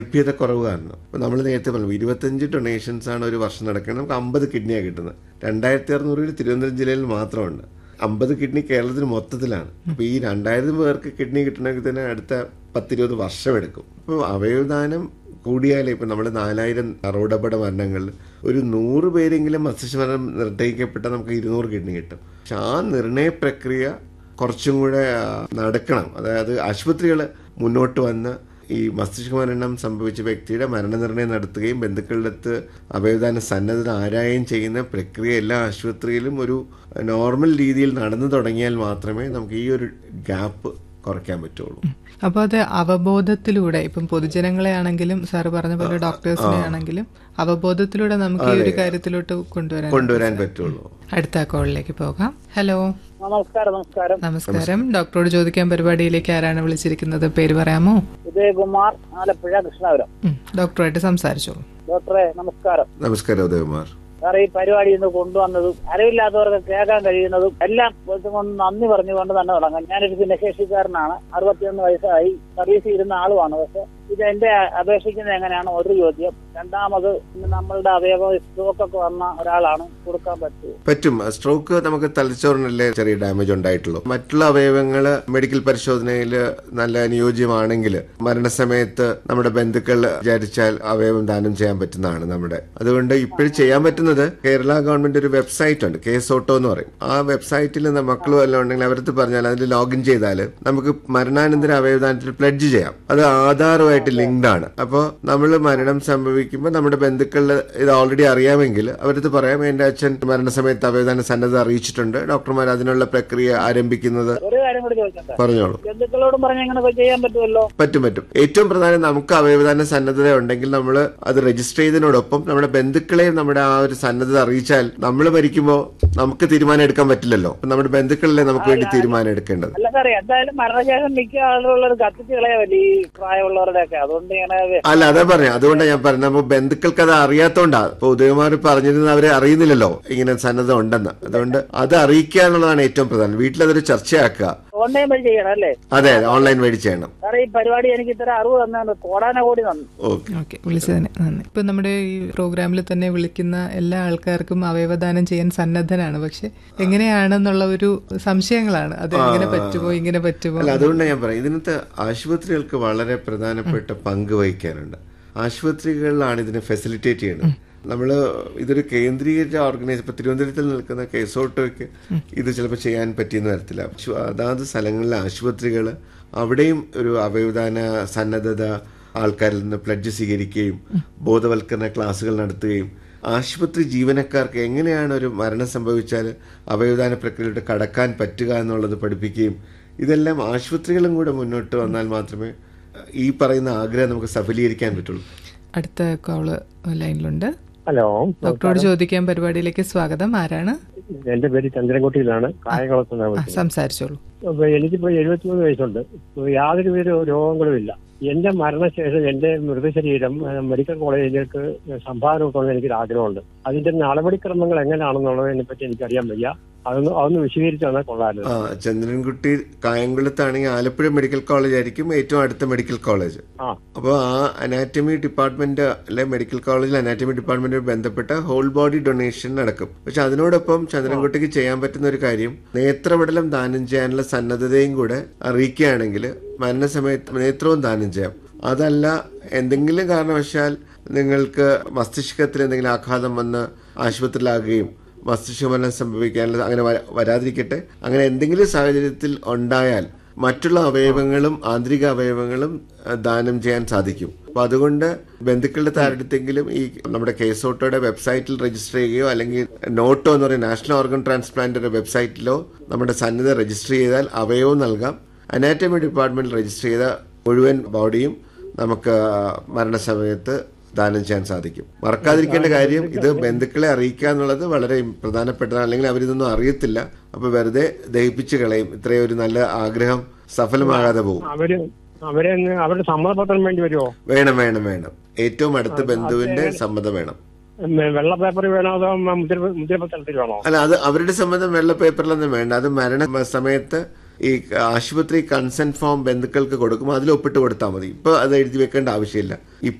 ലഭ്യതക്കുറവ് കാരണം ഇപ്പൊ നമ്മൾ നേരത്തെ പറഞ്ഞു ഇരുപത്തഞ്ച് ഡൊണേഷൻസ് ആണ് ഒരു വർഷം നടക്കുന്നത് നമുക്ക് അമ്പത് കിഡ്നിയാണ് കിട്ടുന്നത് രണ്ടായിരത്തി അറുന്നൂറിൽ തിരുവനന്തപുരം ജില്ലയിൽ മാത്രമുണ്ട് അമ്പത് കിഡ്നി കേരളത്തിന് മൊത്തത്തിലാണ് അപ്പൊ ഈ രണ്ടായിരം പേർക്ക് കിഡ്നി കിട്ടണമെങ്കിൽ തന്നെ അടുത്ത പത്തിരുപത് വർഷം എടുക്കും അപ്പോൾ അവയവദാനം കൂടിയാലേ ഇപ്പം നമ്മൾ നാലായിരം അറുപടപട മരണങ്ങളിൽ ഒരു നൂറ് പേരെങ്കിലും മസ്തിഷ്കമരണം നിർണ്ണയിക്കപ്പെട്ടാൽ നമുക്ക് ഇരുന്നൂറ് കിഡ്നി കിട്ടും പക്ഷെ ആ നിർണയ പ്രക്രിയ കുറച്ചും കൂടെ ആ, നടക്കണം അതായത് ആശുപത്രികൾ മുന്നോട്ട് വന്ന് ഈ മസ്തിഷ്ക മരണം സംഭവിച്ച വ്യക്തിയുടെ മരണനിർണ്ണയം നടത്തുകയും ബന്ധുക്കളുടെ അടുത്ത് അവയവദാന സന്നദ്ധത ആരായും ചെയ്യുന്ന പ്രക്രിയ എല്ലാ ആശുപത്രിയിലും ഒരു നോർമൽ രീതിയിൽ നടന്നു തുടങ്ങിയാൽ മാത്രമേ നമുക്ക് ഈ ഒരു ഗ്യാപ്പ് കുറയ്ക്കാൻ പറ്റുള്ളൂ അപ്പോൾ അത് അവബോധത്തിലൂടെ ഇപ്പം പൊതുജനങ്ങളെ ആണെങ്കിലും സാറ് പറഞ്ഞ പോലെ ഡോക്ടേഴ്സിനെ ആണെങ്കിലും അവബോധത്തിലൂടെ നമുക്ക് ഈ ഒരു കാര്യത്തിലോട്ട് കൊണ്ടുവരാൻ കൊണ്ടുവരാൻ പറ്റുള്ളൂ അടുത്ത കോളിലേക്ക് പോകാം ഹലോ നമസ്കാരം നമസ്കാരം നമസ്കാരം ഡോക്ടറോട് ചോദിക്കാൻ പരിപാടിയിലേക്ക് ആരാണ് വിളിച്ചിരിക്കുന്നത് പേര് പറയാമോ ഉദയകുമാർ ആലപ്പുഴ കൃഷ്ണപുരം ഉം, ഡോക്ടറുമായിട്ട് സംസാരിച്ചോളൂ ഡോക്ടറെ നമസ്കാരം നമസ്കാരം ഉദയകുമാർ സാറേ ഈ പരിപാടി ഇന്ന് കൊണ്ടുവന്നതും അറിവില്ലാത്തവർക്ക് കേൾക്കാൻ കഴിയുന്നതും എല്ലാം കൊണ്ട് നന്ദി പറഞ്ഞുകൊണ്ട് തന്നെ തുടങ്ങാം ഞാനൊരു ഭിന്നശേഷിക്കാരനാണ് അറുപത്തിയൊന്ന് വയസ്സായി സർവീസ് ഇരുന്ന ആളുമാണ് പക്ഷെ ഇത് എന്റെ അപേക്ഷിക്കുന്നത് എങ്ങനെയാണ് ഒരു ചോദ്യം രണ്ടാമത് ഇന്ന് നമ്മളുടെ അവയവം സ്ട്രോക്ക് ഒക്കെ വന്ന ഒരാളാണ് കൊടുക്കാൻ പറ്റുമോ പറ്റും സ്ട്രോക്ക് നമുക്ക് തലച്ചോറിനല്ലേ ചെറിയ ഡാമേജ് ഉണ്ടായിട്ടുള്ളൂ മറ്റുള്ള അവയവങ്ങൾ മെഡിക്കൽ പരിശോധനയിൽ നല്ല അനുയോജ്യമാണെങ്കിൽ മരണസമയത്ത് നമ്മുടെ ബന്ധുക്കൾ വിചാരിച്ചാൽ അവയവം ദാനം ചെയ്യാൻ പറ്റുന്നതാണ് നമ്മുടെ അതുകൊണ്ട് ഇപ്പോഴും ചെയ്യാൻ പറ്റുന്നത് കേരള ഗവൺമെന്റ് ഒരു വെബ്സൈറ്റ് ഉണ്ട് കേസ് ഓട്ടോ എന്ന് പറയും ആ വെബ്സൈറ്റിൽ മക്കൾ വല്ലതും ഉണ്ടെങ്കിൽ അവരടുത്ത് പറഞ്ഞാൽ അതിൽ ലോഗിൻ ചെയ്താൽ നമുക്ക് മരണാനന്തര അവയവദാനത്തിൽ പ്ലഡ്ജ് ചെയ്യാം അത് ആധാറുമായിട്ട് ലിങ്ക്ഡ് ആണ് അപ്പോൾ നമ്മൾ മരണം സംഭവിക്കുമ്പോൾ നമ്മുടെ ബന്ധുക്കളിൽ ഇത് ഓൾറെഡി അറിയാമെങ്കിൽ അവരടുത്ത് പറയാം എന്റെ അച്ഛൻ മരണസമയത്ത് അവയവദാന സന്നദ്ധ അറിയിച്ചിട്ടുണ്ട് ഡോക്ടർമാർ അതിനുള്ള പ്രക്രിയ ആരംഭിക്കുന്നത് ഒരു കാര്യം കൂടി ചോദിക്കട്ടെ പറഞ്ഞോളൂ ബന്ധുക്കളോടും പറഞ്ഞ് ഇങ്ങനെ ചെയ്യാൻ പറ്റുമല്ലോ പറ്റും പറ്റും ഏറ്റവും പ്രധാനം നമുക്ക് അവയവദാന സന്നദ്ധത ഉണ്ടെങ്കിൽ നമ്മൾ അത് രജിസ്റ്റർ ചെയ്തതിനോടൊപ്പം നമ്മുടെ ബന്ധുക്കളെയും നമ്മുടെ ആ ഒരു സന്നദ്ധത അറിയിച്ചാൽ നമ്മൾ മരിക്കുമ്പോൾ നമുക്ക് തീരുമാനം എടുക്കാൻ പറ്റില്ലല്ലോ അപ്പൊ നമ്മുടെ ബന്ധുക്കളല്ലേ നമുക്ക് വേണ്ടി തീരുമാനം എടുക്കേണ്ടത് അല്ല സാറേ എന്തായാലും മരണശേഷം മിക്ക ആളുകളുള്ളത് കത്തിച്ച് കളയാവല്ലേ ഈ പ്രായമുള്ളവരുടെ ഒക്കെ അതുകൊണ്ട് ഇങ്ങനെ അല്ല അതാ പറഞ്ഞു അതുകൊണ്ടാണ് ഞാൻ പറഞ്ഞത് അപ്പൊ ബന്ധുക്കൾക്ക് അത് അറിയാത്തോണ്ടാ ഇപ്പൊ ഉദയകുമാർ പറഞ്ഞിരുന്ന അവരെ അറിയുന്നില്ലല്ലോ ഇങ്ങനെ സന്നദ്ധ ഉണ്ടെന്ന് അതുകൊണ്ട് അത് അറിയിക്കുക എന്നുള്ളതാണ് ഏറ്റവും പ്രധാനം വീട്ടിലതൊരു ചർച്ചയാക്കുക ഓൺലൈൻ വഴി ചെയ്യണം അല്ലേ അതെ ഓൺലൈൻ വഴി ചെയ്യണം സാറേ ഈ പരിപാടി എനിക്ക് ഇത്ര അറിവ് തന്നാണ് കോടാന കോടി നന്ദി ഓക്കെ ഓക്കെ വിളിച്ചതിന് നന്ദി ഇപ്പം നമ്മുടെ ഈ പ്രോഗ്രാമിൽ തന്നെ വിളിക്കുന്ന എല്ലാ ആൾക്കാർക്കും അവയവദാനം ചെയ്യാൻ സന്നദ്ധനാണ് പക്ഷെ എങ്ങനെയാണെന്നുള്ള ഒരു സംശയങ്ങളാണ് അത് എങ്ങനെ പറ്റുമോ ഇങ്ങനെ പറ്റുമോ അല്ല അതുകൊണ്ട് ഞാൻ പറയാം ഇതിനകത്ത് ആശുപത്രികൾക്ക് വളരെ പ്രധാനപ്പെട്ട പങ്ക് വഹിക്കാനുണ്ട് ആശുപത്രികളിലാണ് ഇതിനെ ഫെസിലിറ്റേറ്റ് ചെയ്യുന്നത് നമ്മൾ ഇതൊരു കേന്ദ്രീകരിച്ച ഓർഗനൈസ് ഇപ്പൊ തിരുവനന്തപുരത്തിൽ നിൽക്കുന്ന കേസോട്ടോയ്ക്ക് ഇത് ചിലപ്പോൾ ചെയ്യാൻ പറ്റിയെന്ന് വരത്തില്ല പക്ഷെ അതാത് സ്ഥലങ്ങളിലെ ആശുപത്രികൾ അവിടെയും ഒരു അവയവദാന സന്നദ്ധത ആൾക്കാരിൽ നിന്ന് പ്ലഡ്ജ് സ്വീകരിക്കുകയും ബോധവൽക്കരണ ക്ലാസുകൾ നടത്തുകയും ആശുപത്രി ജീവനക്കാർക്ക് എങ്ങനെയാണ് ഒരു മരണം സംഭവിച്ചാൽ അവയവദാന പ്രക്രിയയിലൂടെ കടക്കാൻ പറ്റുക എന്നുള്ളത് പഠിപ്പിക്കുകയും ഇതെല്ലാം ആശുപത്രികളും കൂടെ മുന്നോട്ട് വന്നാൽ മാത്രമേ ഈ പറയുന്ന ആഗ്രഹം നമുക്ക് സഫലീകരിക്കാൻ പറ്റുള്ളൂ അടുത്ത കോള് ലൈനിലുണ്ട് ഹലോ ഡോക്ടറോട് ചോദിക്കാൻ പരിപാടിയിലേക്ക് സ്വാഗതം ആരാണ് എന്റെ പേര് ചന്ദ്രൻകുട്ടിയിലാണ് കായംകുളത്ത് നിന്നാണ് ആ വിളിക്കുന്നത്. സംസാരിച്ചോളൂ അപ്പൊ എനിക്കിപ്പോ എഴുപത്തിമൂന്ന് വയസ്സുണ്ട് ഇപ്പൊ യാതൊരു വിധ രോഗങ്ങളും ഇല്ല എന്റെ മരണശേഷം എന്റെ മൃതശരീരം ആ, മെഡിക്കൽ കോളേജിലേക്ക് സംഭാവന കൊടുക്കണമെന്ന് എനിക്കൊരു ആഗ്രഹമുണ്ട് അതിന്റെ നടപടിക്രമങ്ങൾ എങ്ങനെയാണെന്നുള്ളതിനെ പറ്റി എനിക്കറിയാൻ വയ്യ അതൊന്ന് അതൊന്ന് വിശദീകരിച്ചു തന്നാൽ കൊള്ളാമായിരുന്നു ആ ചന്ദ്രൻകുട്ടി കായംകുളത്താണെങ്കിൽ ആലപ്പുഴ മെഡിക്കൽ കോളേജ് ആയിരിക്കും ഏറ്റവും അടുത്ത മെഡിക്കൽ കോളേജ് ആ അപ്പോൾ ആ അനാറ്റമി ഡിപ്പാർട്ട്മെന്റ് അല്ലെ മെഡിക്കൽ കോളേജിൽ അനാറ്റമി ഡിപ്പാർട്ട്മെന്റുമായി ബന്ധപ്പെട്ട ഹോൾ ബോഡി ഡൊണേഷൻ നടക്കും പക്ഷെ അതിനോടൊപ്പം ചന്ദ്രൻകുട്ടിക്ക് ചെയ്യാൻ പറ്റുന്ന ഒരു കാര്യം നേത്രപടലം ദാനം ചെയ്യാനുള്ള സന്നദ്ധതയും കൂടെ അറിയിക്കുകയാണെങ്കിൽ മരണസമയത്ത് നേത്രവും ദാനം ചെയ്യാം അതല്ല എന്തെങ്കിലും കാരണവശാൽ നിങ്ങൾക്ക് മസ്തിഷ്കത്തിൽ എന്തെങ്കിലും ആഘാതം വന്ന് ആശുപത്രിയിലാകുകയും മസ്തിഷ്ക മരണം സംഭവിക്കാനുള്ള അങ്ങനെ വര- വരാതിരിക്കട്ടെ അങ്ങനെ എന്തെങ്കിലും സാഹചര്യത്തിൽ ഉണ്ടായാൽ മറ്റുള്ള അവയവങ്ങളും ആന്തരിക അവയവങ്ങളും അഹ്, ദാനം ചെയ്യാൻ സാധിക്കും അപ്പൊ അതുകൊണ്ട് ബന്ധുക്കളുടെ താരടുത്തെങ്കിലും ഈ നമ്മുടെ കേസോട്ടോയുടെ വെബ്സൈറ്റിൽ രജിസ്റ്റർ ചെയ്യുകയോ അല്ലെങ്കിൽ നോട്ടോ എന്ന് പറയുന്ന നാഷണൽ ഓർഗൻ ട്രാൻസ്പ്ലാന്റിന്റെ വെബ്സൈറ്റിലോ നമ്മുടെ സന്നദ്ധ രജിസ്റ്റർ ചെയ്താൽ അവയവവും നൽകാം അനാറ്റമി ഡിപ്പാർട്ട്മെന്റിൽ രജിസ്റ്റർ ചെയ്ത മുഴുവൻ ബോഡിയും നമുക്ക് മരണസമയത്ത് ദാനം ചെയ്യാൻ സാധിക്കും മറക്കാതിരിക്കേണ്ട കാര്യം ഇത് ബന്ധുക്കളെ അറിയിക്കുക എന്നുള്ളത് വളരെ പ്രധാനപ്പെട്ടതാണ് അല്ലെങ്കിൽ അവരിതൊന്നും അറിയത്തില്ല അപ്പൊ വെറുതെ ദഹിപ്പിച്ച് കളയും ഇത്രയും ഒരു നല്ല ആഗ്രഹം സഫലമാകാതെ പോകും അവര് അവരെ ഒന്ന് അവരുടെ സമ്മതപത്രം വേണ്ടി വരുമോ വേണം വേണം വേണം ഏറ്റവും അടുത്ത ബന്ധുവിന്റെ സമ്മതം വേണം ഉം, വെള്ള പേപ്പറിൽ വേണോ അതോ മുദ്ര മുദ്രപത്രത്തിൽ വേണോ അല്ല അത് അവരുടെ സമ്മതം വെള്ള പേപ്പറിലൊന്നും വേണ്ട അത് മരണ സമയത്ത് ഈ ആശുപത്രി കൺസെന്റ് ഫോം ബന്ധുക്കൾക്ക് കൊടുക്കുമ്പോൾ അതിൽ ഒപ്പിട്ട് കൊടുത്താൽ മതി ഇപ്പൊ അത് എഴുതി വെക്കേണ്ട ആവശ്യമില്ല